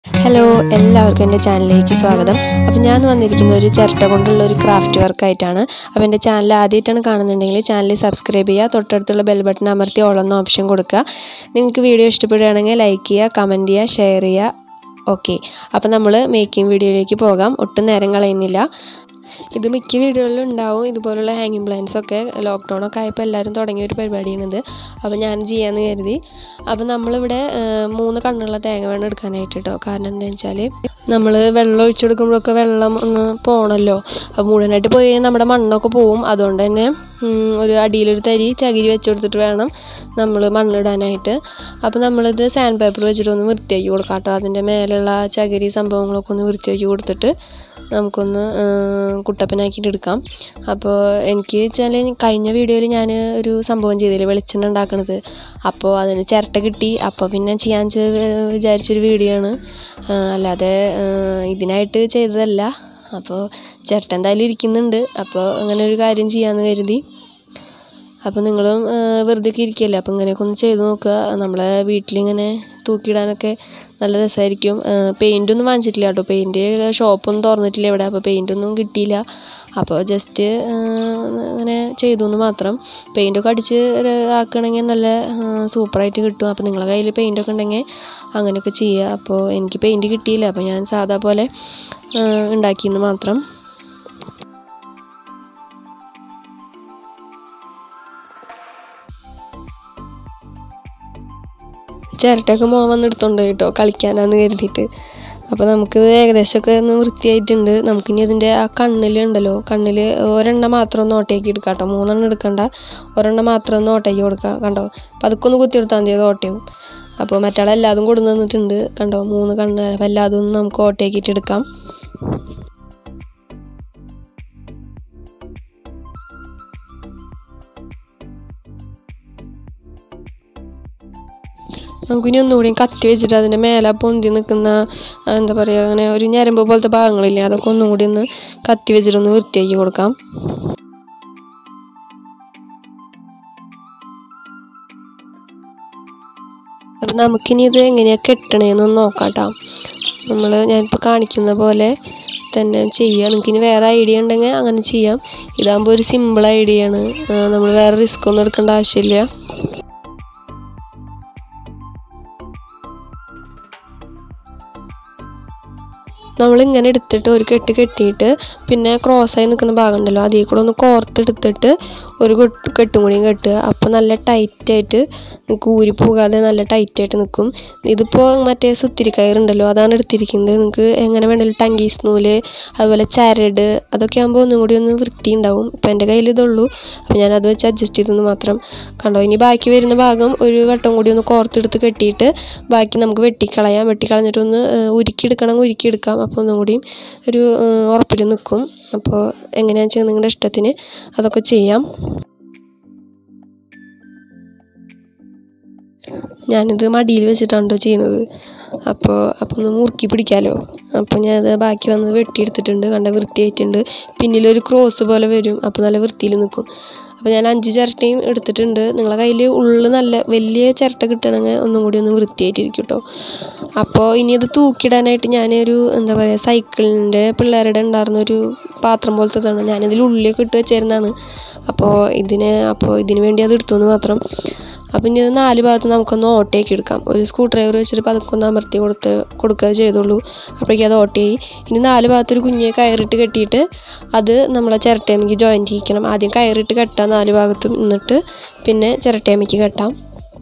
hello എല്ലാവർക്കും എൻ്റെ ചാനലിലേക്ക് സ്വാഗതം അപ്പോൾ ഞാൻ വന്നിരിക്കുന്ന ഒരു ചിരട്ട കൊണ്ടുള്ള ഒരു ക്രാഫ്റ്റ് വർക്കായിട്ടാണ് അപ്പോൾ എൻ്റെ ചാനൽ ആദ്യമായിട്ടാണ് കാണുന്നുണ്ടെങ്കിൽ ചാനൽ സബ്സ്ക്രൈബ് ചെയ്യുക തൊട്ടടുത്തുള്ള ബെൽ ബട്ടൺ അമർത്തി ഓളെന്ന ഓപ്ഷൻ കൊടുക്കുക നിങ്ങൾക്ക് വീഡിയോ ഇഷ്ടപ്പെടുകയാണെങ്കിൽ ലൈക്ക് ചെയ്യുക കമൻറ്റ് ചെയ്യുക ഷെയർ ചെയ്യുക ഓക്കെ അപ്പോൾ നമ്മൾ മേക്കിംഗ് വീഡിയോയിലേക്ക് പോകാം ഒട്ടും നേരം കളയുന്നില്ല ഇത് മിക്ക വീടുകളിലും ഉണ്ടാവും ഇതുപോലുള്ള ഹാങ്ങിങ് പ്ലാന്റ്സ് ഒക്കെ ലോക്ക്ഡൗൺ ഒക്കെ ആയപ്പോൾ എല്ലാവരും തുടങ്ങിയ ഒരു പരിപാടിയാണിത് അപ്പോൾ ഞാൻ ചെയ്യാമെന്ന് കരുതി അപ്പോൾ നമ്മളിവിടെ ആ, മൂന്ന് കണ്ണുള്ള തേങ്ങ വേണം എടുക്കാനായിട്ട് കേട്ടോ കാരണം എന്താണെന്ന് വെച്ചാൽ നമ്മൾ വെള്ളം ഒഴിച്ചു കൊടുക്കുമ്പോഴൊക്കെ വെള്ളം ഒന്ന് പോകണമല്ലോ അപ്പോൾ മുഴുവനായിട്ട് പോയി കഴിഞ്ഞാൽ നമ്മുടെ മണ്ണൊക്കെ പോവും അതുകൊണ്ട് തന്നെ ഉം, ഒരു അടിയിലൊരു തരി ചകിരി വെച്ച് കൊടുത്തിട്ട് വേണം നമ്മൾ മണ്ണിടാനായിട്ട് അപ്പോൾ നമ്മളിത് സാൻഡ് പേപ്പർ വെച്ചിട്ട് ഒന്ന് വൃത്തിയാക്കി കൊടുക്കാം കേട്ടോ അതിൻ്റെ മേലുള്ള ചകിരി സംഭവങ്ങളൊക്കെ ഒന്ന് വൃത്തിയാക്കി കൊടുത്തിട്ട് നമുക്കൊന്ന് ആ, കുട്ടപ്പനാക്കിയിട്ട് എടുക്കാം അപ്പോൾ എനിക്ക് വെച്ചാൽ കഴിഞ്ഞ വീഡിയോയിൽ ഞാൻ ഒരു സംഭവം ചെയ്തില്ലേ വെളിച്ചെണ്ണ ഉണ്ടാക്കണത് അപ്പോൾ അതിന് ചിരട്ട കിട്ടി അപ്പോൾ പിന്നെ ചെയ്യാൻ ചെ- വിചാരിച്ചൊരു വീഡിയോ ആണ് ആ, അല്ലാതെ ആ, ഇതിനായിട്ട് ചെയ്തതല്ല അപ്പോൾ ചിരട്ട എന്തായാലും ഇരിക്കുന്നുണ്ട് അപ്പോൾ അങ്ങനെ ഒരു കാര്യം ചെയ്യാമെന്ന് കരുതി അപ്പോൾ നിങ്ങളും ആ, വെറുതെ ഒക്കെ ഇരിക്കുകയല്ലേ അപ്പോൾ ഇങ്ങനെയൊക്കെ ഒന്ന് ചെയ്ത് നോക്കുക നമ്മളെ വീട്ടിലിങ്ങനെ തൂക്കിയിടാനൊക്കെ നല്ല രസമായിരിക്കും പെയിൻ്റ് ഒന്നും വാങ്ങിച്ചിട്ടില്ല കേട്ടോ പെയിൻറ്റ് ഷോപ്പൊന്നും തുറന്നിട്ടില്ല ഇവിടെ അപ്പോൾ പെയിൻ്റ് ഒന്നും കിട്ടിയില്ല അപ്പോൾ ജസ്റ്റ് അങ്ങനെ ചെയ്തു എന്ന് മാത്രം പെയിൻ്റൊക്കെ അടിച്ച് ആക്കുകയാണെങ്കിൽ നല്ല സൂപ്പറായിട്ട് കിട്ടും അപ്പോൾ നിങ്ങളുടെ കയ്യിൽ പെയിൻ്റൊക്കെ ഉണ്ടെങ്കിൽ അങ്ങനെയൊക്കെ ചെയ്യുക അപ്പോൾ എനിക്ക് പെയിൻറ്റ് കിട്ടിയില്ല അപ്പോൾ ഞാൻ സാധാ പോലെ ആ, ഉണ്ടാക്കിയെന്ന് മാത്രം ചിരട്ടയൊക്കെ മോൻ വന്ന് എടുത്തോണ്ട് കേട്ടോ കളിക്കാനാന്ന് കരുതിയിട്ട് അപ്പോൾ നമുക്കിത് ഏകദേശമൊക്കെ ഒന്ന് വൃത്തിയായിട്ടുണ്ട് നമുക്കിനി അതിൻ്റെ ആ കണ്ണിലുണ്ടല്ലോ കണ്ണിൽ ഒരെണ്ണം മാത്രം ഒന്ന് ഓട്ടയാക്കി എടുക്കാം കേട്ടോ മൂന്നെണ്ണം എടുക്കണ്ട ഒരെണ്ണം മാത്രം ഒന്ന് ഓട്ടയാക്കി കൊടുക്കാം കണ്ടോ അപ്പോൾ അതൊക്കെ ഒന്ന് കുത്തി കൊടുത്താൽ മതി അത് ഓട്ടയാവും അപ്പോൾ മറ്റാളെല്ലാതും കൊടുന്നു തന്നിട്ടുണ്ട് കണ്ടോ മൂന്ന് കണ്ണ് അപ്പോൾ എല്ലാതും ഒന്ന് നമുക്ക് ഓട്ടയാക്കിയിട്ട് എടുക്കാം നമുക്കിനി ഒന്നുകൂടി കത്തി വെച്ചിട്ട് അതിൻ്റെ മേലെ പൊന്തി നിൽക്കുന്ന ആ, എന്താ പറയുക അങ്ങനെ ഒരു ഞരമ്പ് പോലത്തെ ഭാഗങ്ങളില്ലേ അതൊക്കെ ഒന്നും കൂടി ഒന്ന് കത്തി വെച്ചിട്ടൊന്ന് വൃത്തിയാക്കി കൊടുക്കാം അപ്പം നമുക്കിനി ഇത് എങ്ങനെയാണ് കെട്ടണേന്നൊന്ന് നോക്കാം കേട്ടോ നമ്മൾ ഞാനിപ്പോൾ കാണിക്കുന്ന പോലെ തന്നെ ചെയ്യുക നിങ്ങൾക്കിനി വേറെ ഐഡിയ ഉണ്ടെങ്കിൽ അങ്ങനെ ചെയ്യാം ഇതാകുമ്പോൾ ഒരു സിമ്പിൾ ഐഡിയ ആണ് നമ്മൾ വേറെ റിസ്ക് ഒന്നും എടുക്കേണ്ട ആവശ്യമില്ല നമ്മൾ ഇങ്ങനെ എടുത്തിട്ട് ഒരു കെട്ട് കെട്ടിയിട്ട് പിന്നെ ക്രോസ് ആയി നിൽക്കുന്ന ഭാഗം ഉണ്ടല്ലോ അതിൽ കൂടെ ഒന്ന് കോർത്തെടുത്തിട്ട് ഒരു കെട്ട് കെട്ടും കൂടിയും കെട്ടുക അപ്പോൾ നല്ല ടൈറ്റായിട്ട് നിങ്ങൾക്ക് ഊരി പോകാതെ നല്ല ടൈറ്റായിട്ട് നിൽക്കും ഇതിപ്പോൾ മറ്റേ സുത്തിരി കയറുണ്ടല്ലോ അതാണ് എടുത്തിരിക്കുന്നത് നിങ്ങൾക്ക് എങ്ങനെ വേണമെങ്കിലും ടങ്കീസ് നൂല് അതുപോലെ ചരട് അതൊക്കെ ആകുമ്പോൾ ഒന്നും കൂടി ഒന്ന് വൃത്തി ഉണ്ടാവും ഇപ്പം എൻ്റെ കയ്യിൽ ഇതുള്ളൂ അപ്പോൾ ഞാൻ അത് വെച്ച് അഡ്ജസ്റ്റ് ചെയ്തെന്ന് മാത്രം കണ്ടോ ഇനി ബാക്കി വരുന്ന ഭാഗം ഒരു വട്ടം കൂടി ഒന്ന് കോർത്തെടുത്ത് കെട്ടിയിട്ട് ബാക്കി നമുക്ക് വെട്ടിക്കളയാം വെട്ടിക്കളഞ്ഞിട്ട് ഒന്ന് ഏഹ്, ഉരുക്കിയെടുക്കണം ഉരുക്കിയെടുക്കാം അപ്പോൾ ഒന്നും കൂടി ഒരു ഏഹ്, ഉറപ്പിൽ നിൽക്കും അപ്പോൾ എങ്ങനെയാണെന്ന് വെച്ചാൽ നിങ്ങളുടെ ഇഷ്ടത്തിന് അതൊക്കെ ചെയ്യാം ഞാനിത് മടിയിൽ വെച്ചിട്ടാണ് കേട്ടോ ചെയ്യുന്നത് അപ്പോൾ അപ്പോൾ ഒന്ന് മുറുക്കി പിടിക്കാമല്ലോ അപ്പോൾ ഞാനത് ബാക്കി വന്നത് വെട്ടിയെടുത്തിട്ടുണ്ട് കണ്ട വൃത്തിയായിട്ടുണ്ട് പിന്നിലൊരു ക്രോസ് പോലെ വരും അപ്പോൾ നല്ല വൃത്തിയിൽ നിൽക്കും അപ്പോൾ ഞാൻ അഞ്ച് ചിരട്ടയും എടുത്തിട്ടുണ്ട് നിങ്ങളെ കയ്യിൽ ഉള്ളിൽ നല്ല വലിയ ചിരട്ട കിട്ടണമെങ്കിൽ ഒന്നും കൂടി ഒന്ന് വൃത്തിയായിട്ടിരിക്കും കേട്ടോ അപ്പോൾ ഇനി അത് തൂക്കിയിടാനായിട്ട് ഞാനൊരു എന്താ പറയുക സൈക്കിളിൻ്റെ പിള്ളേരുടെ ഉണ്ടായിരുന്ന ഒരു പാത്രം പോലത്തതാണ് ഞാനിതിൽ ഉള്ളിലൊക്കെ ഇട്ട് വെച്ചിരുന്നതാണ് അപ്പോൾ ഇതിന് അപ്പോൾ ഇതിന് വേണ്ടി അത് എടുത്തു എന്ന് മാത്രം അപ്പം ഇനി ഇത് നാല് ഭാഗത്ത് നമുക്കൊന്ന് ഓട്ടയാക്കി എടുക്കാം ഒരു സ്ക്രൂ ഡ്രൈവർ വെച്ചിട്ട് പതുക്കെ ഒന്ന് അമർത്തി കൊടുത്ത് കൊടുക്കുക ചെയ്തുള്ളൂ അപ്പോഴേക്കും അത് ഓട്ടയായി ഇനി നാല് ഭാഗത്ത് ഒരു കുഞ്ഞെ കയറിട്ട് കെട്ടിയിട്ട് അത് നമ്മളെ ചിരട്ടയമ്മയ്ക്ക് ജോയിൻറ്റ് ചെയ്യിക്കണം ആദ്യം കയറിട്ട് കെട്ടാം നാല് ഭാഗത്തും എന്നിട്ട് പിന്നെ ചിരട്ടയമ്മയ്ക്ക് കെട്ടാം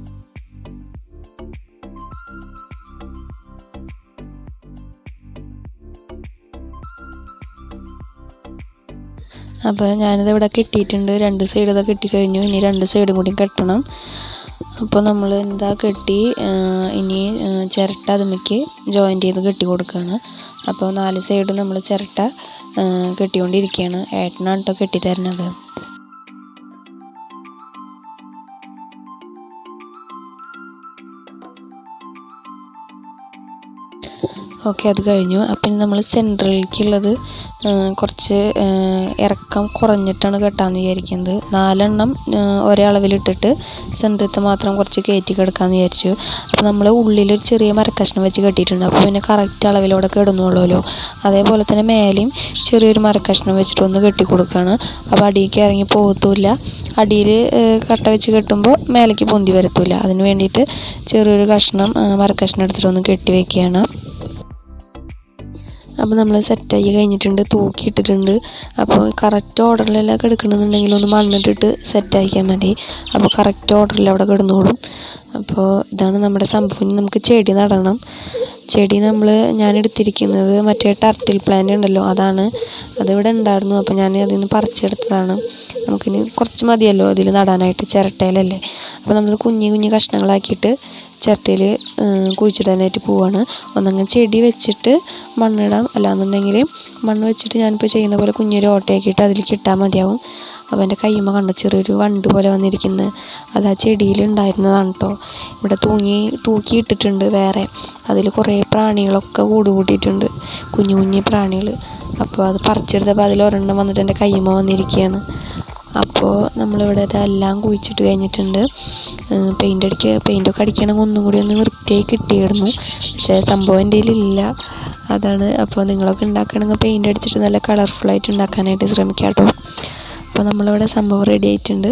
അപ്പോൾ ഞാനിത് ഇവിടെ കെട്ടിയിട്ടുണ്ട് രണ്ട് സൈഡ് ഇതൊക്കെ കെട്ടിക്കഴിഞ്ഞു ഇനി രണ്ട് സൈഡും കൂടി കെട്ടണം അപ്പോൾ നമ്മൾ എന്താ കെട്ടി ആ, ഇനി ആ, ചിരട്ട അതുമ്മയ്ക്ക് ജോയിൻ്റ് ചെയ്ത് കെട്ടി കൊടുക്കുകയാണ് അപ്പോൾ നാല് സൈഡും നമ്മൾ ചിരട്ട ആ, കെട്ടിക്കൊണ്ടിരിക്കുകയാണ് ഏട്ടനാണ് കേട്ടോ കെട്ടി തരുന്നത് ഓക്കെ അത് കഴിഞ്ഞു അപ്പം നമ്മൾ സെൻട്രലിലേക്കുള്ളത് കുറച്ച് ആ, ഇറക്കം കുറഞ്ഞിട്ടാണ് കെട്ടാമെന്ന് വിചാരിക്കുന്നത് നാലെണ്ണം ആ, ഒരേ അളവിലിട്ടിട്ട് സെൻറ്ററത്തെ മാത്രം കുറച്ച് കയറ്റി കിടക്കാമെന്ന് വിചാരിച്ചു അപ്പോൾ നമ്മൾ ഉള്ളിലൊരു ചെറിയ മരക്കഷ്ണം വെച്ച് കെട്ടിയിട്ടുണ്ട് അപ്പോൾ പിന്നെ കറക്റ്റ് അളവിലൂടെ കിടന്നുള്ളൂല്ലോ അതേപോലെ തന്നെ മേലെയും ചെറിയൊരു മരക്കഷ്ണം വെച്ചിട്ട് ഒന്ന് കെട്ടി കൊടുക്കുകയാണ് അപ്പോൾ അടിയിലേക്ക് ഇറങ്ങി പോകത്തുമില്ല അടിയിൽ കട്ട വെച്ച് കെട്ടുമ്പോൾ മേലേക്ക് പൊന്തി വരത്തില്ല അതിന് വേണ്ടിയിട്ട് ചെറിയൊരു കഷ്ണം ആ, മരക്കഷ്ണം എടുത്തിട്ട് ഒന്ന് കെട്ടി വെക്കുകയാണ് അപ്പോൾ നമ്മൾ സെറ്റാക്കി കഴിഞ്ഞിട്ടുണ്ട് തൂക്കിയിട്ടിട്ടുണ്ട് അപ്പോൾ കറക്റ്റ് ഓർഡറിലെല്ലാം കിടക്കണമെന്നുണ്ടെങ്കിൽ ഒന്ന് മണ്ണിട്ടിട്ട് സെറ്റാക്കിയാൽ മതി അപ്പോൾ കറക്റ്റ് ഓർഡറിൽ അവിടെ കിടന്നോളും അപ്പോൾ ഇതാണ് നമ്മുടെ സംഭവം ഇനി നമുക്ക് ചെടി നടണം ചെടി നമ്മൾ ഞാൻ എടുത്തിരിക്കുന്നത് മറ്റേ ടർട്ടിൽ പ്ലാന്റ് ഉണ്ടല്ലോ അതാണ് അതിവിടെ ഉണ്ടായിരുന്നു അപ്പോൾ ഞാൻ അതിൽ നിന്ന് പറിച്ചെടുത്തതാണ് നമുക്കിനി കുറച്ച് മതിയല്ലോ അതിൽ നടാനായിട്ട് ചിരട്ടയിലല്ലേ അപ്പോൾ നമ്മൾ കുഞ്ഞു കുഞ്ഞു കഷ്ണങ്ങളാക്കിയിട്ട് ചിരട്ടയിൽ കുഴിച്ചിടാനായിട്ട് പോവാണ് ഒന്നങ്ങനെ ചെടി വെച്ചിട്ട് മണ്ണിടാം അല്ലാന്നുണ്ടെങ്കിൽ മണ്ണ് വെച്ചിട്ട് ഞാനിപ്പോൾ ചെയ്യുന്ന പോലെ കുഞ്ഞൊരു ഓട്ടയാക്കിയിട്ട് അതിലേക്ക് ഇട്ടാൽ മതിയാവും അപ്പോൾ എൻ്റെ കയ്യുമ്മ കണ്ട ചെറിയൊരു വണ്ട് പോലെ വന്നിരിക്കുന്നത് അത് ആ ചെടിയിൽ ഉണ്ടായിരുന്നതാണ് കേട്ടോ ഇവിടെ തൂങ്ങി തൂക്കി ഇട്ടിട്ടുണ്ട് വേറെ അതിൽ കുറേ പ്രാണികളൊക്കെ കൂട് കൂട്ടിയിട്ടുണ്ട് കുഞ്ഞു കുഞ്ഞു പ്രാണികൾ അപ്പോൾ അത് പറിച്ചെടുത്തപ്പോൾ അതിൽ ഒരെണ്ണം വന്നിട്ട് എൻ്റെ കയ്യുമ്മ വന്നിരിക്കുകയാണ് അപ്പോൾ നമ്മളിവിടെ ഇതെല്ലാം കുഴിച്ചിട്ട് കഴിഞ്ഞിട്ടുണ്ട് പെയിൻ്റ് അടിക്കുക പെയിൻ്റൊക്കെ അടിക്കണമെങ്കിൽ ഒന്നും കൂടി ഒന്ന് വൃത്തിയായി കിട്ടിയിരുന്നു പക്ഷേ സംഭവം എൻ്റെ കയ്യിലില്ല അതാണ് അപ്പോൾ നിങ്ങളൊക്കെ ഉണ്ടാക്കണമെങ്കിൽ പെയിൻ്റ് അടിച്ചിട്ട് നല്ല കളർഫുള്ളായിട്ട് ഉണ്ടാക്കാനായിട്ട് ശ്രമിക്കാം കേട്ടോ അപ്പോൾ നമ്മളിവിടെ സംഭവം റെഡി ആയിട്ടുണ്ട്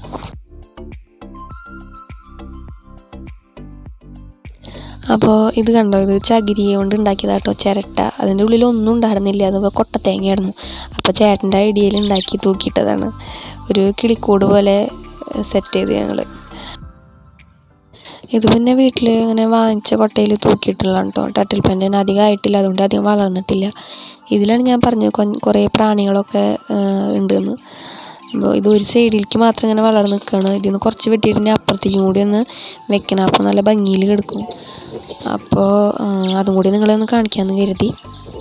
അപ്പോൾ ഇത് കണ്ടോ ഇത് ചകിരി കൊണ്ട് ഉണ്ടാക്കിയതാട്ടോ ചിരട്ട അതിൻ്റെ ഉള്ളിൽ ഒന്നും ഉണ്ടായിരുന്നില്ല അത് കൊട്ടത്തേങ്ങയായിരുന്നു അപ്പോൾ ചേട്ടൻ്റെ ഐഡിയയിൽ ഉണ്ടാക്കി തൂക്കിയിട്ടതാണ് ഒരു കിളിക്കൂട് പോലെ സെറ്റ് ചെയ്ത് ഞങ്ങൾ ഇത് പിന്നെ വീട്ടിൽ ഇങ്ങനെ വാങ്ങിച്ച കൊട്ടയിൽ തൂക്കിയിട്ടുള്ളതാണ് കേട്ടോ ടട്ടിൽ പെൻറ്റൻ അധികം ആയിട്ടില്ല അതുകൊണ്ട് അധികം വളർന്നിട്ടില്ല ഇതിലാണ് ഞാൻ പറഞ്ഞത് കൊ- കുറേ പ്രാണികളൊക്കെ ഉണ്ടെന്ന് അപ്പോൾ ഇത് ഒരു സൈഡിലേക്ക് മാത്രം ഇങ്ങനെ വളർന്ന് നിൽക്കുകയാണ് ഇതിൽ നിന്ന് കുറച്ച് വെട്ടിയിട്ട് ഇനി അപ്പുറത്തേക്കും കൂടി ഒന്ന് വെക്കണം അപ്പോൾ നല്ല ഭംഗിയിൽ കിടക്കും അപ്പോൾ അതും കൂടി നിങ്ങളെ ഒന്ന് കാണിക്കാമെന്ന് കരുതി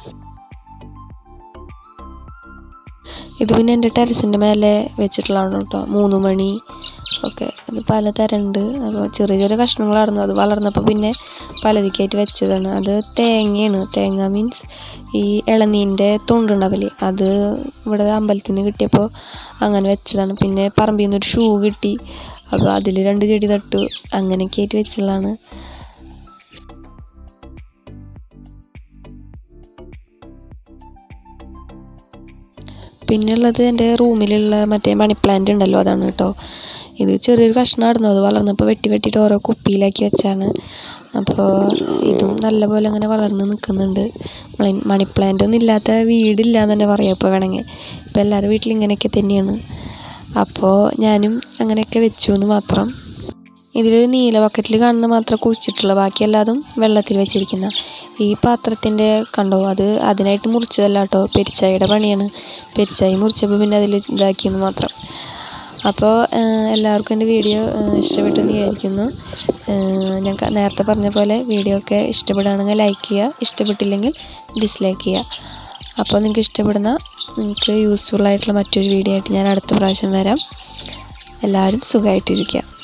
ഇത് പിന്നെ എൻ്റെ ടെറസിൻ്റെ മേലെ വെച്ചിട്ടുള്ളതാണ് കേട്ടോ മൂന്ന് മണി ഒക്കെ അത് പലതരം ഉണ്ട് അപ്പോൾ ചെറിയ ചെറിയ കഷ്ണങ്ങളായിരുന്നു അത് വളർന്നപ്പോൾ പിന്നെ പലതിക്കായിട്ട് വെച്ചതാണ് അത് തേങ്ങയാണ് തേങ്ങ മീൻസ് ഈ ഇളനീൻ്റെ തൊണ്ടുണ്ടാവില്ലേ അത് ഇവിടെ അമ്പലത്തിൽ നിന്ന് കിട്ടിയപ്പോൾ അങ്ങനെ വെച്ചതാണ് പിന്നെ പറമ്പിൽ നിന്ന് ഒരു ഷൂ കിട്ടി അപ്പോൾ അതിൽ രണ്ട് ചെടി തട്ടു അങ്ങനെയൊക്കെ ആയിട്ട് വെച്ചുള്ളതാണ് പിന്നെയുള്ളത് എൻ്റെ റൂമിലുള്ള മറ്റേ മണി പ്ലാന്റ് ഉണ്ടല്ലോ അതാണ് കേട്ടോ ഇത് ചെറിയൊരു കഷ്ണമായിരുന്നു അത് വളർന്നപ്പോൾ വെട്ടി വെട്ടിയിട്ട് ഓരോ കുപ്പിയിലാക്കി വെച്ചാണ് അപ്പോൾ ഇതും നല്ലപോലെ അങ്ങനെ വളർന്ന് നിൽക്കുന്നുണ്ട് മണി മണി പ്ലാന്റ് ഒന്നും ഇല്ലാത്ത വീടില്ല എന്ന് തന്നെ പറയാം ഇപ്പോൾ വേണമെങ്കിൽ ഇപ്പോൾ എല്ലാവരുടെ വീട്ടിലും ഇങ്ങനെയൊക്കെ തന്നെയാണ് അപ്പോൾ ഞാനും അങ്ങനെയൊക്കെ വെച്ചു എന്ന് മാത്രം ഇതിലൊരു നീല ബക്കറ്റിൽ കാണുന്ന മാത്രം കുഴിച്ചിട്ടുള്ള ബാക്കി എല്ലാതും വെള്ളത്തിൽ വെച്ചിരിക്കുന്ന ഈ പാത്രത്തിൻ്റെ കണ്ടോ അത് അതിനായിട്ട് മുറിച്ചതല്ല കേട്ടോ പെരിച്ചായിയുടെ പണിയാണ് പെരിച്ചായി മുറിച്ചപ്പോൾ പിന്നെ അതിൽ ഇതാക്കിയെന്ന് മാത്രം അപ്പോൾ എല്ലാവർക്കും എൻ്റെ വീഡിയോ ഇഷ്ടപ്പെട്ടെന്ന് വിചാരിക്കുന്നു ഞാൻ ക- നേരത്തെ പറഞ്ഞ പോലെ വീഡിയോ ഒക്കെ ഇഷ്ടപ്പെടുകയാണെങ്കിൽ ലൈക്ക് ചെയ്യുക ഇഷ്ടപ്പെട്ടില്ലെങ്കിൽ ഡിസ്ലൈക്ക് ചെയ്യുക അപ്പോൾ നിങ്ങൾക്ക് ഇഷ്ടപ്പെടുന്ന നിങ്ങൾക്ക് യൂസ്ഫുൾ ആയിട്ടുള്ള മറ്റൊരു വീഡിയോ ആയിട്ട് ഞാൻ അടുത്ത പ്രാവശ്യം വരാം എല്ലാവരും സുഖമായിട്ടിരിക്കുക